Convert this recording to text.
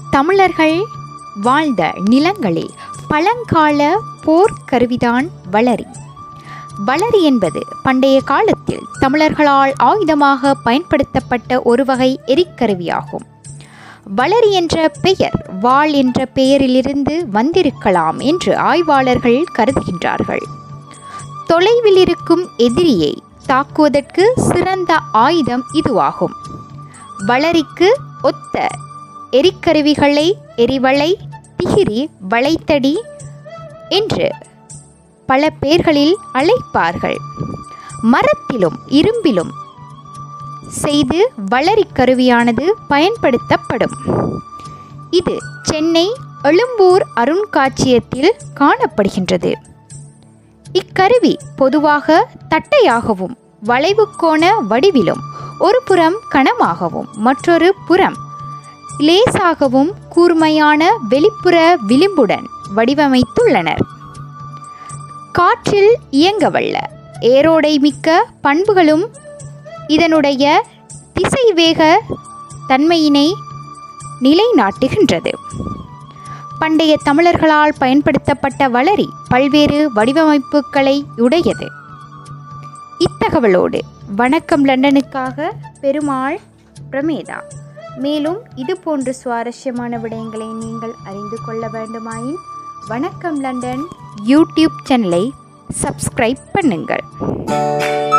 தமிழர்கள் வாழ்ந்த நிலங்களில் பழங்கால போர்க்கருவிதான் வளரி வளரி என்பது பண்டைய காலத்தில் தமிழர்களால் ஆயுதமாக பயன்படுத்தப்பட்ட ஒரு வகை எரிக்கருவியாகும் வளரி என்ற பெயர் வாள் என்ற பெயரிலிருந்து வந்திருக்கலாம் என்று ஆய்வாளர்கள் கருதுகின்றார்கள் தொலைவில் இருக்கும் எதிரியை தாக்குவதற்கு சிறந்த ஆயுதம் இதுவாகும் வளரிக்கு ஒத்த எரிக்கருவிகளை எரிவளை திகிரி வளைத்தடி என்று பல பெயர்களில் அழைப்பார்கள் மரத்திலும் இரும்பிலும் செய்து வளரி கருவியானது பயன்படுத்தப்படும் இது சென்னை எழும்பூர் அருங்காட்சியகத்தில் காணப்படுகின்றது இக்கருவி பொதுவாக தட்டையாகவும் வளைவு கோண வடிவிலும் ஒரு புறம் கனமாகவும் மற்றொரு புறம் லேசாகவும் கூர்மையான வெளிப்புற விளிம்புடன் வடிவமைத்துள்ளனர் காற்றில் இயங்கவல்ல ஏரோடை மிக்க பண்புகளும் இதனுடைய திசைவேக தன்மையினை நிலைநாட்டுகின்றது பண்டைய தமிழர்களால் பயன்படுத்தப்பட்ட வளரி பல்வேறு வடிவமைப்புகளை உடையது இத்தகவலோடு வணக்கம் லண்டனுக்காக பெருமாள் பிரமேதா மேலும் இது போன்ற சுவாரஸ்யமான விடயங்களை நீங்கள் அறிந்து கொள்ள வேண்டுமாயின் வணக்கம் லண்டன் யூடியூப் சேனலை சப்ஸ்கிரைப் பண்ணுங்கள்